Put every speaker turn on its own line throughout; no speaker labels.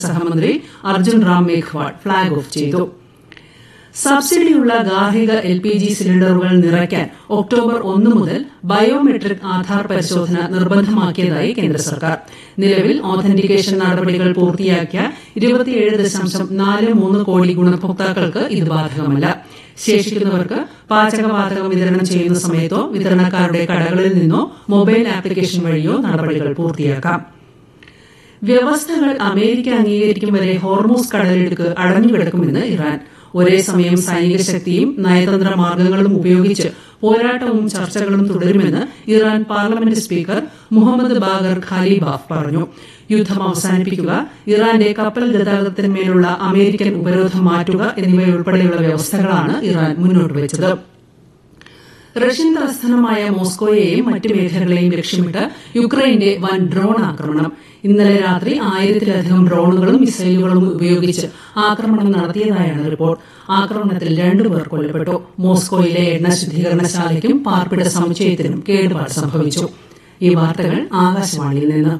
സഹമന്ത്രി Arjun Ram Meghwal flag off ചെയ്തു സബ്സിഡിയുള്ള ഗാർഹിക എൽ പി ജി സിലിണ്ടറുകൾ നിറയ്ക്കാൻ ഒക്ടോബർ ഒന്ന് മുതൽ ബയോമെട്രിക് ആധാർ പരിശോധന നിർബന്ധമാക്കിയതായി കേന്ദ്ര സർക്കാർ നിലവിൽ ഓഥന്റിക്കേഷൻ നടപടികൾ പൂർത്തിയാക്കിയ ഇരുപത്തിയേഴ് ദശാംശം നാല് മൂന്ന് കോടി ഗുണഭോക്താക്കൾക്ക് ഇത് ബാധകമല്ല ശേഷിക്കുന്നവർക്ക് പാചകവാതകം വിതരണം ചെയ്യുന്ന സമയത്തോ വിതരണക്കാരുടെ കടകളിൽ നിന്നോ മൊബൈൽ ആപ്ലിക്കേഷൻ വഴിയോ നടപടികൾ പൂർത്തിയാക്കാം വ്യവസ്ഥകൾ അമേരിക്ക അംഗീകരിക്കും വരെ ഹോർമൂസ് കടലിടുക്ക് അടഞ്ഞുകിടക്കുമെന്ന് ഇറാൻ ഒരേ സമയം സൈനിക ശക്തിയും നയതന്ത്ര മാർഗങ്ങളും ഉപയോഗിച്ച് പോരാട്ടവും ചർച്ചകളും തുടരുമെന്ന് Iran parliament speaker Mohammad Bagher Ghalibaf പറഞ്ഞു യുദ്ധം അവസാനിപ്പിക്കുക ഇറാന്റെ കപ്പൽ ഗതാഗതത്തിന്മേലുള്ള അമേരിക്കൻ ഉപരോധം മാറ്റുക എന്നിവയുൾപ്പെടെയുള്ള വ്യവസ്ഥകളാണ് ഇറാൻ മുന്നോട്ട് വെച്ചത് റഷ്യൻ തലസ്ഥാനമായ മോസ്കോയെയും മറ്റ് മേഖലകളെയും ലക്ഷ്യമിട്ട് യുക്രൈന്റെ വൻ ഡ്രോൺ ആക്രമണം ഇന്നലെ രാത്രി ആയിരത്തിലധികം ഡ്രോണുകളും മിസൈലുകളും ഉപയോഗിച്ച് ആക്രമണം നടത്തിയതായാണ് റിപ്പോർട്ട് ആക്രമണത്തിൽ രണ്ടുപേർ കൊല്ലപ്പെട്ടു മോസ്കോയിലെ എണ്ണ ശുദ്ധീകരണശാലയ്ക്കും പാർപ്പിട സമുച്ചയത്തിനും കേടുപാട് സംഭവിച്ചു ഈ വാർത്തകൾ ആകാശവാണിയിൽ നിന്ന്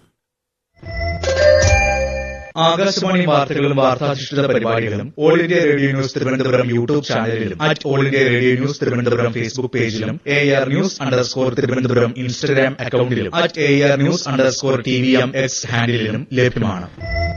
ആകാശവാണി വാർത്തകളും വാർത്താധിഷ്ഠിത പരിപാടികളും all India radio news Thiruvananthapuram YouTube ചാനലിലും at all India radio news Thiruvananthapuram Facebook പേജിലും A R news underscore Thiruvananthapuram Instagram അക്കൌണ്ടിലും at A R news underscore T V M X ഹാൻഡിലും ലഭ്യമാണ്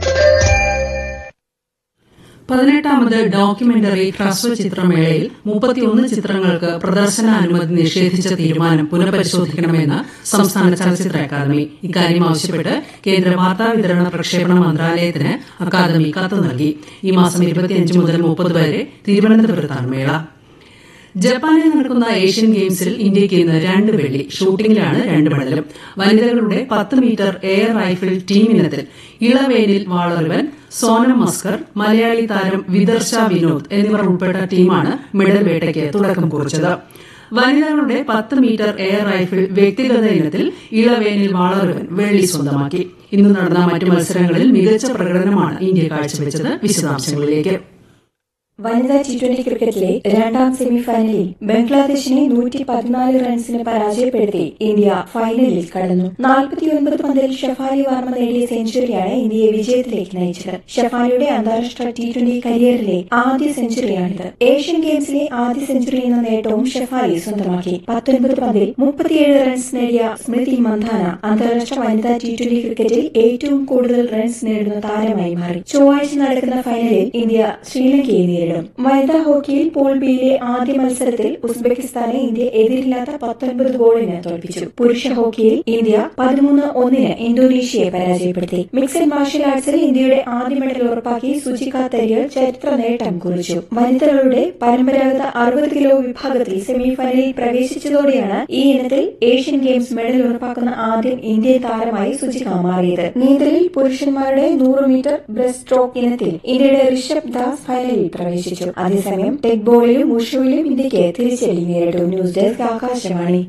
പതിനെട്ടാമത് ഡോക്യുമെന്ററി ഹ്രസ്വ ചിത്രമേളയിൽ മുപ്പത്തിയൊന്ന് ചിത്രങ്ങൾക്ക് പ്രദർശനാനുമതി നിഷേധിച്ച തീരുമാനം പുനഃപരിശോധിക്കണമെന്ന് സംസ്ഥാന ചലച്ചിത്ര അക്കാദമി ഇക്കാര്യം ആവശ്യപ്പെട്ട് കേന്ദ്ര വാർത്താവിതരണ പ്രക്ഷേപണ മന്ത്രാലയത്തിന് അക്കാദമി കത്ത് നൽകി ഈ മാസം ഇരുപത്തിയഞ്ച് മുതൽ മുപ്പത് വരെ തിരുവനന്തപുരത്താണ് മേള ജപ്പാനിൽ നടക്കുന്ന ഏഷ്യൻ ഗെയിംസിൽ ഇന്ത്യയ്ക്ക് ഇന്ന് രണ്ട് വെള്ളി ഷൂട്ടിംഗിലാണ് രണ്ട് മെഡലും വനിതകളുടെ പത്ത് മീറ്റർ എയർ റൈഫിൾ ടീം ഇനത്തിൽ ഇളവേനിൽ വാളറിവൻ സോനം മസ്കർ മലയാളി താരം വിദർശ വിനോദ് എന്നിവർ ഉൾപ്പെട്ട ടീമാണ് മെഡൽ വേട്ടയ്ക്ക് തുടക്കം കുറിച്ചത് വനിതകളുടെ പത്ത് മീറ്റർ എയർ റൈഫിൾ വ്യക്തിഗത ഇനത്തിൽ ഇളവേനിൽ വാളറിവൻ വെള്ളി സ്വന്തമാക്കി ഇന്ന് നടന്ന മറ്റു മത്സരങ്ങളിൽ മികച്ച പ്രകടനമാണ് ഇന്ത്യ കാഴ്ചവെച്ചത് വിശദാംശങ്ങളിലേക്ക്
വനിതാ ടി ട്വന്റി ക്രിക്കറ്റിലെ രണ്ടാം സെമിഫൈനലിൽ ബംഗ്ലാദേശിനെ നൂറ്റി പതിനാല് റൺസിന് പരാജയപ്പെടുത്തി ഇന്ത്യ ഫൈനലിൽ കടന്നു നാൽപ്പത്തിയൊൻപത് പന്തിൽ ഷഫാലി വാർമ നേടിയ സെഞ്ചുറിയാണ് ഇന്ത്യയെ വിജയത്തിലേക്ക് നയിച്ചത് ഷഫാലിയുടെ അന്താരാഷ്ട്ര ടി ട്വന്റി കരിയറിലെ ആദ്യ സെഞ്ചുറിയാണിത് ഏഷ്യൻ ഗെയിംസിലെ ആദ്യ സെഞ്ചുറി എന്ന നേട്ടവും ഷഫാലി സ്വന്തമാക്കി പത്തൊൻപത് പന്തിൽ മുപ്പത്തിയേഴ് റൺസ് നേടിയ സ്മൃതി മന്ദാന അന്താരാഷ്ട്ര വനിതാ ടി ട്വന്റി ക്രിക്കറ്റിൽ ഏറ്റവും കൂടുതൽ റൺസ് നേടുന്ന താരമായി മാറി ചൊവ്വാഴ്ച നടക്കുന്ന ഫൈനലിൽ ഇന്ത്യ ശ്രീലങ്കയെ നേരിടും നേരിടും വനിതാ ഹോക്കിയിൽ പൂൾ ബിയിലെ ആദ്യ മത്സരത്തിൽ ഉസ്ബെക്കിസ്ഥാനെ ഇന്ത്യ എതിരില്ലാത്ത പത്തൊൻപത് ഗോളിന് തോൽപ്പിച്ചു പുരുഷ ഹോക്കിയിൽ ഇന്ത്യ പതിമൂന്ന് ഒന്നിന് ഇന്തോനേഷ്യയെ പരാജയപ്പെടുത്തി മിക്സഡ് മാർഷൽ ആർട്സിൽ ഇന്ത്യയുടെ ആദ്യ മെഡൽ ഉറപ്പാക്കി സുചിക തരിയൽ ചരിത്ര നേട്ടം കുറിച്ചു വനിതകളുടെ പരമ്പരാഗത അറുപത് കിലോ വിഭാഗത്തിൽ സെമിഫൈനലിൽ പ്രവേശിച്ചതോടെയാണ് ഈ ഇനത്തിൽ ഏഷ്യൻ ഗെയിംസ് മെഡൽ ഉറപ്പാക്കുന്ന ആദ്യം ഇന്ത്യൻ താരമായി സുചിക മാറിയത് നീന്തലിൽ പുരുഷന്മാരുടെ നൂറ് മീറ്റർ ബ്രസ്റ്റ് സ്ട്രോക്ക് ഇനത്തിൽ ഇന്ത്യയുടെ ഋഷഭ് ദാസ് ഫൈനലിൽ പ്രവേശിച്ചു പ്രവേശിച്ചു അതേസമയം ടെക് ബോളിലും ഉഷുവിലും ഇന്ത്യക്ക് തിരിച്ചടി നേരിട്ടു ന്യൂസ് ഡെസ്ക് ആകാശവാണി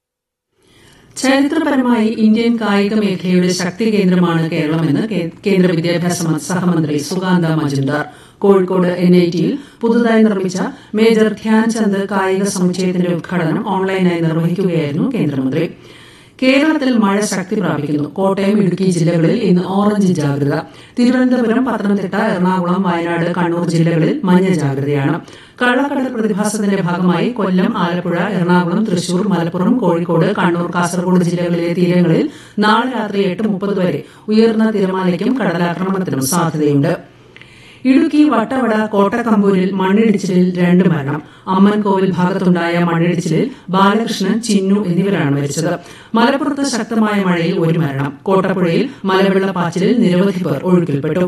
ചരിത്രപരമായി ഇന്ത്യൻ കായിക മേഖലയുടെ ശക്തി കേന്ദ്രമാണ് കേരളമെന്ന് കേന്ദ്ര വിദ്യാഭ്യാസ സഹമന്ത്രി സുഗാന്ത മജുംദാർ കോഴിക്കോട് എൻ ഐ ടിയിൽ പുതുതായി നിർമ്മിച്ച മേജർ ധ്യാൻചന്ദ് കായിക സമുച്ചയത്തിന്റെ ഉദ്ഘാടനം ഓൺലൈനായി നിർവഹിക്കുകയായിരുന്നു കേന്ദ്രമന്ത്രി കേരളത്തിൽ മഴ ശക്തി പ്രാപിക്കുന്നു കോട്ടയം ഇടുക്കി ജില്ലകളിൽ ഇന്ന് ഓറഞ്ച് ജാഗ്രത തിരുവനന്തപുരം പത്തനംതിട്ട എറണാകുളം വയനാട് കണ്ണൂർ ജില്ലകളിൽ മഞ്ഞ ജാഗ്രതയാണ് കള്ളക്കടൽ പ്രതിഭാസത്തിന്റെ ഭാഗമായി കൊല്ലം ആലപ്പുഴ എറണാകുളം തൃശൂർ മലപ്പുറം കോഴിക്കോട് കണ്ണൂർ കാസർഗോഡ് ജില്ലകളിലെ തീരങ്ങളിൽ നാളെ രാത്രി എട്ട് മുപ്പത് വരെ ഉയർന്ന തിരമാലയ്ക്കും കടലാക്രമണത്തിനും സാധ്യതയുണ്ട് ഇടുക്കി വട്ടവട കോട്ടക്കമ്പൂരിൽ മണ്ണിടിച്ചിലിൽ രണ്ട് മരണം അമ്മൻകോവിൽ ഭാഗത്തുണ്ടായ മണ്ണിടിച്ചിലിൽ ബാലകൃഷ്ണൻ ചിന്നു എന്നിവരാണ് മരിച്ചത് മലപ്പുറത്ത് ശക്തമായ മഴയിൽ ഒരു മരണം കോട്ടപ്പുഴയിൽ മലവെള്ളപ്പാച്ചിലിൽ നിരവധി പേർ ഒഴുക്കിൽപ്പെട്ടു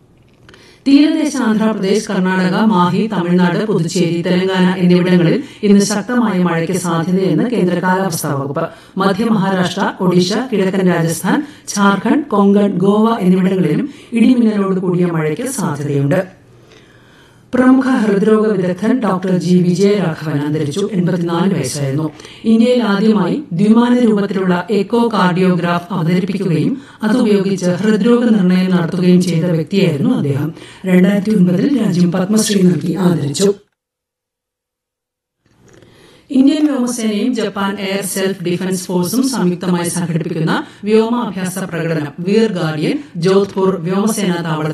തീരദേശ ആന്ധ്രാപ്രദേശ് കർണാടക മാഹി തമിഴ്നാട് പുതുച്ചേരി തെലങ്കാന എന്നിവിടങ്ങളിൽ ഇന്ന് ശക്തമായ മഴയ്ക്ക് സാധ്യതയെന്ന് കേന്ദ്ര കാലാവസ്ഥാ വകുപ്പ് മധ്യ മഹാരാഷ്ട്ര ഒഡീഷ കിഴക്കൻ രാജസ്ഥാൻ ഝാർഖണ്ഡ് കൊങ്കൺ ഗോവ എന്നിവിടങ്ങളിലും ഇടിമിന്നലോട് കൂടിയ മഴയ്ക്ക് സാധ്യതയുണ്ട് പ്രമുഖ ഹൃദ്രോഗ വിദഗ്ധൻ ഡോക്ടർ ജി വിജയരാഘവൻ അന്തരിച്ചു എൺപത്തിനാല് വയസ്സായിരുന്നു ഇന്ത്യയിൽ ആദ്യമായി ദ്വിമാന രൂപത്തിലുള്ള എക്കോ കാർഡിയോഗ്രാഫ് അവതരിപ്പിക്കുകയും അതുപയോഗിച്ച് ഹൃദ്രോഗ നിർണയം നടത്തുകയും ചെയ്ത വ്യക്തിയായിരുന്നു അദ്ദേഹം രണ്ടായിരത്തി ഒൻപതിൽ രാജ്യം പത്മശ്രീ നൽകി ആദരിച്ചു ഇന്ത്യൻ വ്യോമസേനയും ജപ്പാൻ എയർ സെൽഫ് ഡിഫൻസ് ഫോഴ്സും സംയുക്തമായി സംഘടിപ്പിക്കുന്ന വ്യോമാഭ്യാസ പ്രകടനം വീർ ഗാർഡിയൻ ജോധ്പൂർ വ്യോമസേനാ താവളത്തിൽ